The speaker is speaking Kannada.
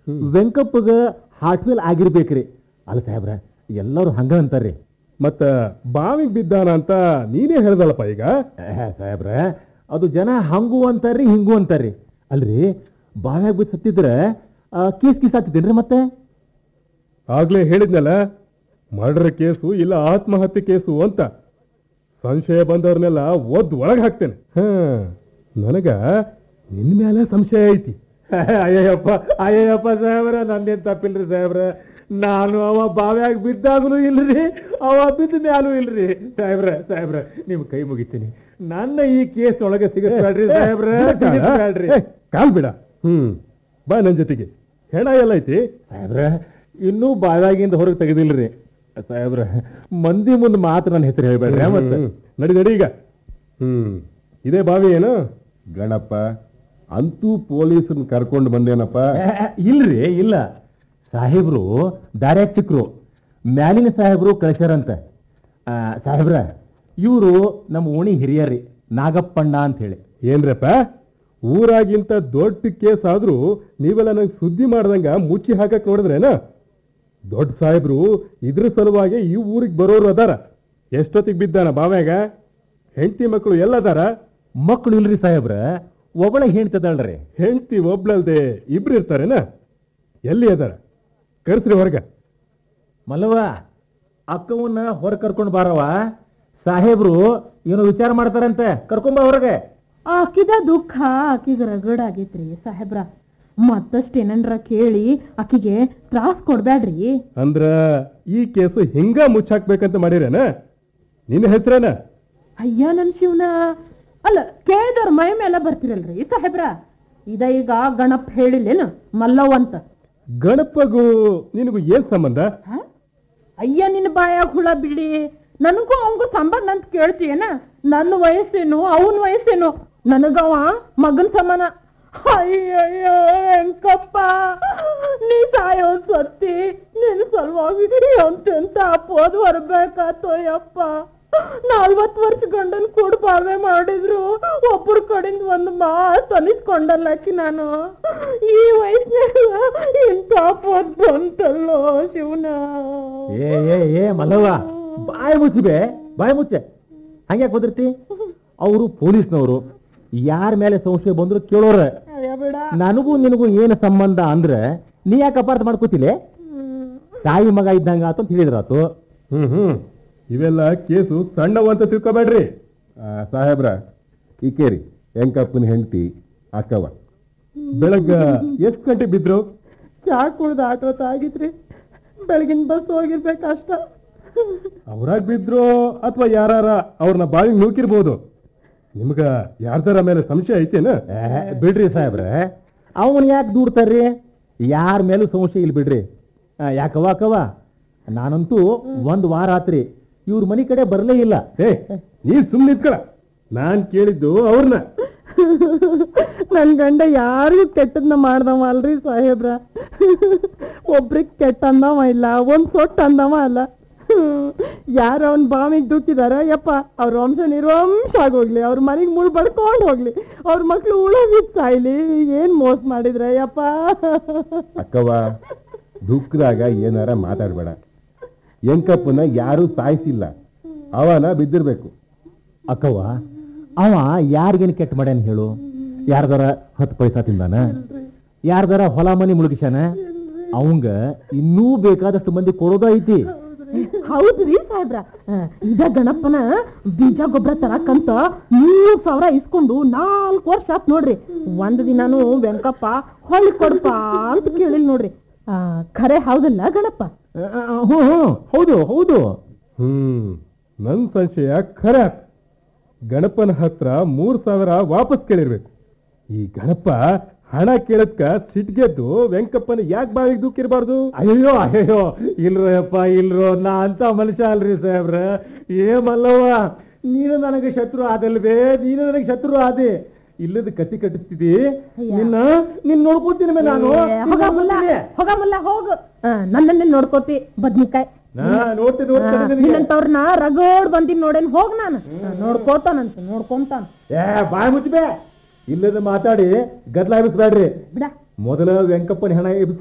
ವೆಂಕಪ್ಪಗ ಹಾರ್ಟ್ವೇಲ್ ಆಗಿರ್ಬೇಕ್ರಿ ಅಲ್ಲ ಸಾಹೇಬ್ರ ಎಲ್ಲರೂ ಹಂಗ ಅಂತಾರ್ರಿ ಮತ್ತ ಬಾವಿಗೆ ಬಿದ್ದಾನ ಅಂತ ನೀನೇ ಹೇಳ್ದಳಪ್ಪ ಈಗ ಏ, ಸಾಹೇಬ್ರ ಅದು ಜನ ಹಂಗು ಅಂತಾರ್ರಿ ಹಿಂಗು ಅಂತಾರ್ರಿ ಅಲ್ರಿ ಬಾವ್ಯಾಗ ಬಿದ್ದು ಸತ್ತಿದ್ರ ಆ, ಕೇಸ್ ಕೀಸ್ ಆಗ್ತಿದ್ದೇನ್ರಿ ಮತ್ತೆ ಆಗ್ಲೇ ಹೇಳಿದ್ನಲ್ಲ ಮರ್ಡರ್ ಕೇಸು ಇಲ್ಲ ಆತ್ಮಹತ್ಯೆ ಕೇಸು ಅಂತ ಸಂಶಯ ಬಂದವ್ರನ್ನೆಲ್ಲ ಒದ್ ಒಳಗ್ ಹಾಕ್ತೇನೆ ಹ ನನಗ ನಿನ್ ಮೇಲೆ ಸಂಶಯ ಐತಿ ಅಯ್ಯಪ್ಪ ಅಯ್ಯಪ್ಪ ಸಾಹೇಬ್ರ ನಂದೇನ್ ತಪ್ಪಿಲ್ರಿ ಸಾಹೇಬ್ರ ನಾನು ಅವ ಬಾವ್ಯಾಗ ಬಿದ್ದಾಗಲೂ ಇಲ್ರಿ ಅವ ಬಿದ್ದ ಮ್ಯಾಲೂ ಇಲ್ರಿ ಸಾಹೇಬ್ರ ಸಾಹೇಬ್ರ ನಿಮ್ ಕೈ ಮುಗಿತೀನಿ ನನ್ನ ಈ ಕೇಸ್ ಒಳಗೆ ಸಿಗಬೇಡ್ರಿ ಸಾಹೇಬ್ರ ಸಿಗಬೇಡ್ರಿ ಏ, ಕಾಲ್ ಬಿಡ ಹ್ಮ್ ಬಾ ನನ್ ಜೊತೆಗೆ ಹೆಣ ಎಲ್ಲ ಐತಿ ಸಾಹೇಬ್ರ ಇನ್ನೂ ಬಾವ್ಯಾಗಿಂದ ಹೊರಗೆ ತೆಗೆದಿಲ್ರಿ ಸಾಹೇಬ್ರ ಮಂದಿ ಮುಂದೆ ಮಾತ್ರ ನನ್ನ ಹೆಸರು ಹೇಳ್ಬೇಡ್ರಿ ಮತ್ತೆ ಹ್ಮ್, ನಡಿ ನಡಿ ಈಗ ಹ್ಮ್ ಇದೇ ಬಾವಿ ಏನು ಗಣಪ ಅಂತೂ ಪೊಲೀಸನ್ ಕರ್ಕೊಂಡು ಬಂದೇನಪ್ಪ ಏ, ಇಲ್ರಿ ಇಲ್ಲ ಸಾಹೇಬ್ರು ದಾರ್ಯಾಗ ಚಿಕ್ರು ಮ್ಯಾಲಿನ ಸಾಹೇಬ್ರು ಕಳಿಸ್ಯಾರಂತ ಆ, ಸಾಹೇಬ್ರ ಇವರು ನಮ್ಮ ಓಣಿ ಹಿರಿಯರಿ ನಾಗಪ್ಪಣ್ಣ ಅಂತ ಹೇಳಿ ಏನ್ರಪ್ಪ ಊರಾಗಿಂತ ದೊಡ್ಡ ಕೇಸ್ ಆದ್ರೂ ನೀವೆಲ್ಲ ನಂಗೆ ಸುದ್ದಿ ಮಾಡ್ದಂಗ ಮುಚ್ಚಿ ಹಾಕಕ್ ನೋಡಿದ್ರೇನ ದೊಡ್ಡ ಸಾಹೇಬ್ರು ಇದ್ರ ಸಲುವಾಗಿ ಈ ಊರಿಗೆ ಬರೋರು ಅದಾರ ಎಷ್ಟೊತ್ತಿಗೆ ಬಿದ್ದಾನ ಬಾವ್ಯಾಗ ಹೆಂಡತಿ ಮಕ್ಕಳು ಎಲ್ಲದಾರ ಮಕ್ಕಳು ಇಲ್ರಿ ಸಾಹೇಬ್ರ ಒಬ್ಬಳ ಹೇಳ್ತದಳ್ರಿ ಹೆಂಡತಿ ಒಬ್ಳಲ್ದೆ ಇಬ್ರು ಇರ್ತಾರೇನ ಎಲ್ಲಿ ಅದಾರ ಕರ್ಸ್ರಿ ಹೊರಗ ಮಲ್ಲವ ಅಕ್ಕವನ್ನ ಹೊರ ಕರ್ಕೊಂಡು ಬಾರವ ಸಾಹೇಬ್ರು ಏನೋ ವಿಚಾರ ಮಾಡ್ತಾರಂತೆ ಕರ್ಕೊಂಬ ಹೊರಗೆ ಆಕಿದ ದುಃಖ ಆಕಿಗ ರಗಡ್ ಆಗೈತ್ರಿ ಸಾಹೇಬ್ರ ಮತ್ತಷ್ಟು ಏನನ್ರ ಕೇಳಿ ಆಕಿಗೆ ತ್ರಾಸ್ ಕೊಡ್ಬ್ಯಾಡ್ರಿ ಅಂದ್ರ ಈ ಕೇಸು ಹಿಂಗ ಮುಚ್ಚಾಕ್ಬೇಕಂತ ಮಾಡಿರೇನ ನಿನ್ನ ಹೆಸ್ರೇನ ಅಯ್ಯ ನನ್ ಶಿವನ ಅಲ್ಲ ಕೇಳಿದವ್ರ ಮೈ ಮೇಲೆ ಬರ್ತಿರಲ್ರಿ ಸಾಹೇಬ್ರ ಇದ ಈಗ ಗಣಪ್ ಹೇಳಿಲ್ಲೇನು ಮಲ್ಲವ್ ಅಂತ ಗಣಪಗೂ ನಿನಗೂ ಏನ್ ಸಂಬಂಧ ಹ? ಅಯ್ಯ ನಿನ್ನ ಬಾಯಾಗ ಹುಳ ಬಿಡಿ ನನಗೂ ಅವಂಗೂ ಸಂಬಂಧ ಅಂತ ಕೇಳ್ತೀಯನ ನನ್ನ ವಯಸ್ಸೇನು ಅವನ ವಯಸ್ಸೇನು ನನಗವ ಮಗನ್ ಸಮಾನ ಅಯ್ಯಯ್ಯೋ ವೆಂಕಪ್ಪ ನೀ ಸಾಯೋ ಸತ್ತಿ ನಿನ್ ಸಲುವಾಗಿ ಎಂತೆಂತ ಅಪ್ಪೋದು ಹೊರಬೇಕಾತೋ ಯಪ್ಪ ನಾಲ್ವತ್ತು ವರ್ಷ ಗಂಡನ್ ಕೂಡ ಬಾಳ್ವೆ ಮಾಡಿದ್ರು ಒಬ್ಬರ ಕಡೆಯಿಂದ ಒಂದು ಮಾತು ಅನಿಸ್ಕೊಂಡಲ್ಲಾಕಿ ನಾನು ಈ ವಯಸ್ಸಿನಾಗ ಇಂಥ ಅಪ್ಪೋದ್ ಬಂತಲ್ಲೋ ಶಿವನ ಏ ಏ ಏ ಮಲ್ಲವ್ವ ಬಾಯಿ ಮುಚ್ಚಿಬೆ ಬಾಯಿ ಮುಚ್ಚೆ ಹಂಗ್ಯಾಕ್ ಬಂದಿರ್ತಿ ಅವರು ಪೊಲೀಸ್ನವರು ಯಾರ ಮೇಲೆ ಸಂಶಯ ಬಂದ್ರು ಕೇಳೋರ ಅಯ್ಯ ಬಿಡ ನನಗೂ ನಿನಗೂ ಏನು ಸಂಬಂಧ ಅಂದ್ರೆ ನೀ ಯಾಕೆ ಅಪಾರ್ಥ ಮಾಡ್ಕೋತಿಲೆ ತಾಯಿ ಮಗ ಇದ್ದಂಗ ಆತು ಅಂತ ಹೇಳಿದ್ರಾತು ಹ್ಮ್ ಹ್ಮ್ ಇವೆಲ್ಲ ಕೇಸು ಸಣ್ಣವು ಅಂತ ತಿಳ್ಕೊಬೇಡ್ರಿ ಆ, ಸಾಹೇಬ್ರ ಈಕೇರಿ ಹೆಂಕಪ್ಪನ ಹೆಂಡತಿ ಅಕ್ಕವ ಬೆಳಗ್ಗ ಎಷ್ಟ್ ಗಂಟೆ ಬಿದ್ರು ಚಾ ಕುಡ್ದು ಆಟೋತ ಆಗಿತ್ರಿ ಬೆಳಗಿನ ಬಸ್ ಹೋಗಿರ್ಬೇಕಷ್ಟ ಅವ್ರಾಗ ಬಿದ್ರು ಅಥವಾ ಯಾರಾರ ಅವ್ರನ್ನ ಬಾವಿಗೆ ನೂಕಿರ್ಬೋದು ನಿಮ್ಗ ಯಾರ್ದಾರ ಮೇಲೆ ಸಂಶಯ ಐತೇನ ಏ, ಬಿಡ್ರಿ ಸಾಹೇಬ್ರೆ ಅವನ್ ಯಾಕೆ ದೂಡ್ತಾರ್ರಿ ಯಾರ ಮೇಲೂ ಸಂಶಯ ಇಲ್ಲ ಬಿಡ್ರಿ ಆ, ಯಾಕವ್ವ ಅಕ್ಕವ್ವ ನಾನಂತೂ ಒಂದ್ ವಾರ ಆತ್ರಿ ಇವ್ರ ಮನಿ ಕಡೆ ಬರ್ಲೇ ಇಲ್ಲ ಏ ನೀ ಸುಮ್ಮನೆ ನಿಂತ್ಕೊಳ ನಾನ್ ಕೇಳಿದ್ದು ಅವ್ರನ್ನ ನನ್ ಗಂಡ ಯಾರಿಗೂ ಕೆಟ್ಟದ್ನ ಮಾಡ್ದವ ಅಲ್ರಿ ಸಾಹೇಬ್ರ ಒಬ್ರಿಗೆ ಕೆಟ್ಟ ಅಂದವ ಇಲ್ಲ ಒಂದ್ ಸೊಟ್ಟ ಅಂದವ ಅಲ್ಲ ಯಾರು ಅವನ್ ಬಾವಿಗೆ ದುಕ್ಕಿದಾರ ಯಪ್ಪ ಅವ್ರ ವಂಶ ನಿರ್ವಂಶ ಆಗೋಗ್ಲಿ ಅವ್ರ ಮನೆಗ್ ಮುಳ್ ಬಡ್ಕೊಂಡ್ ಹೋಗ್ಲಿ ಅವ್ರ ಮಕ್ಳು ಉಳ ಬಿದ್ದು ಸಾಯ್ಲಿ ಏನ್ ಮೋಸ ಮಾಡಿದ್ರ ಯಪ್ಪ ಅಕ್ಕವ ದುಃಖದಾಗ ಏನಾರ ಮಾತಾಡ್ಬೇಡ ಹೆಂಕಪ್ಪನ ಯಾರೂ ಸಾಯಿಸಿಲ್ಲ ಅವನ ಬಿದ್ದಿರ್ಬೇಕು ಅಕ್ಕವ್ವ ಅವ ಯಾರಿಗೇನು ಕೆಟ್ಟ ಮಾಡ್ಯಾನ ಹೇಳು ಯಾರ್ದಾರ ಹತ್ತು ಪೈಸಾ ತಿಂದಾನ ಯಾರ್ದಾರ ಹೊಲ ಮನಿ ಮುಳುಗಿಸ್ಯಾನ ಅವಂಗ ಇನ್ನೂ ಬೇಕಾದಷ್ಟು ಮಂದಿ ಕೊಡೋದ ಐತಿ ಹೌದ್ರಿ ಸಾಹೇಬ್ರ ಇದ ಗಣಪನ ಬೀಜ ಗೊಬ್ಬರ ತರಕಂತ ಮೂರ್ ಸಾವಿರ ಇಸ್ಕೊಂಡು ನಾಲ್ಕು ವರ್ಷ ಆತ್ ನೋಡ್ರಿ ಒಂದ್ ದಿನಾನು ವೆಂಕಪ್ಪ ಹೊಳ್ಳಿ ಕೊಡ್ಪ ಅಂತ ಕೇಳಿಲ್ ನೋಡ್ರಿ ಆ, ಖರೆ ಹೌದಲ್ಲ ಗಣಪ ಆ, ಆ, ಹ್ಞೂ ಹ್ಞೂ ಹೌದು ಹೌದು ಹ್ಮ್ ನನ್ ಸಂಶಯ ಖರೆ ಆತ್. ಗಣಪನ ಹತ್ರ ಮೂರ್ ಸಾವಿರ ವಾಪಸ್ ಕೇಳಿರ್ಬೇಕು ಈ ಗಣಪ ಹಣ ಕೇಳದ್ಕ ಸಿಟ್ಗೆದ್ದು ವೆಂಕಪ್ಪನ ಯಾಕೆ ಬಾವಿಗೆ ದೂಕಿರ್ಬಾರ್ದು ಅಯ್ಯೋ ಅಯ್ಯೋ ಇಲ್ರೋ ಯಪ್ಪ ಇಲ್ರೋ ನಾ ಅಂತ ಮನುಷ್ಯ ಅಲ್ರಿ ಸಾಹೇಬ್ರ ಏ ಮಲ್ಲವ್ವ ನೀನು ನನಗೆ ಶತ್ರು ಆದಲ್ವೇ ನೀನು ನನಗೆ ಶತ್ರು ಆದೆ ಇಲ್ಲದ ಕತಿ ಕಟ್ಟಿಸ್ತಿದಿ ನಿನ್ನ ನಿನ್ ನೋಡ್ಕೊತೀನಿ ಮೇಲೆ ನಾನು ಏ, ಹೋಗ ಮುಲ್ಲ ಹೋಗ ಮುಲ್ಲ ಹೋಗು ಆ, ನನ್ನನ್ನೇ ನೋಡ್ಕೋತಿ ಬದ್ನಿಕಾಯ್ ನಾ ನೋಡ್ತೀನಿ ನೋಡ್ತೀನಿ ನಿನಗೆ. ನಿನ್ನಂತವ್ರನ್ನ ರಗೋಡ್ ಬಂದಿನ್ ನೋಡೇನ್ ಹೋಗ್ ನಾನು ಆ, ನೋಡ್ಕೋತಾನಂತ ನೋಡ್ಕೊಂತಾನ ಏ ಬಾಯ್ ಮುಚ್ಚಬೇ ಇಲ್ಲದ ಮಾತಾಡಿ ಗದ್ಲಾಗಿಸ್ಬೇಡ್ರಿ ಬಿಡ ಮೊದಲ ವೆಂಕಪ್ಪನ ಹೆಣ ಎಬ್ಸಿ